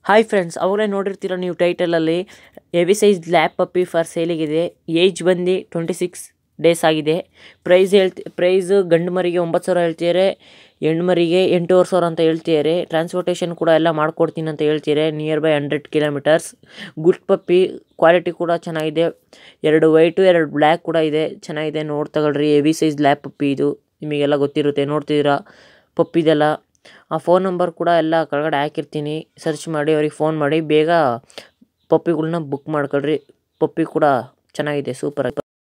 hi friends ಅವಾಗಲೇ ನೋಡಿರ್ತೀರ ನೀವು ಟೈಟಲಲ್ಲಿ heavy size lab puppy for ಸೇಲಿಗಿದೆ ಏಜ್ ಬಂದು ಟ್ವೆಂಟಿ ಸಿಕ್ಸ್ ಡೇಸ್ ಆಗಿದೆ ಪ್ರೈಸ್ ಹೇಳ್ತಿ ಪ್ರೈಸು ಗಂಡು ಮರಿಗೆ ಒಂಬತ್ತು ಸಾವಿರ ಹೇಳ್ತಿದ್ದಾರೆ ಹೆಣ್ಣು ಮರಿಗೆ ಎಂಟೂವರೆ ಸಾವಿರ ಅಂತ ಹೇಳ್ತಿದ್ದಾರೆ ಟ್ರಾನ್ಸ್ಪೋರ್ಟೇಷನ್ ಕೂಡ ಎಲ್ಲ ಮಾಡ್ಕೊಡ್ತೀನಿ ಅಂತ ಹೇಳ್ತಿದ್ದಾರೆ near by hundred kilometres good puppy quality ಕೂಡ ಚೆನ್ನಾಗಿದೆ ಎರಡು ವೈಟು ಎರಡು ಬ್ಲ್ಯಾಕ್ ಕೂಡ ಇದೆ ಚೆನ್ನಾಗಿದೆ ನೋಡಿ ತಗೊಳ್ರಿ ಹೆವಿ ಸೈಜ್ ಲ್ಯಾಪ್ ಪಪ್ಪಿ ಇದು ನಿಮಗೆಲ್ಲ ಗೊತ್ತಿರುತ್ತೆ ನೋಡ್ತಿದ್ದೀರಾ ಪಪ್ಪಿದೆಲ್ಲ ಆ ಫೋನ್ ನಂಬರ್ ಕೂಡ ಎಲ್ಲ ಕೆಳಗಡೆ ಹಾಕಿರ್ತೀನಿ ಸರ್ಚ್ ಮಾಡಿ ಅವ್ರಿಗೆ ಫೋನ್ ಮಾಡಿ ಬೇಗ ಪಪ್ಪಿಗಳ್ನ ಬುಕ್ ಮಾಡ್ಕೊಳ್ರಿ ಪಪ್ಪಿ ಕೂಡ ಚೆನ್ನಾಗಿದೆ ಸೂಪರ್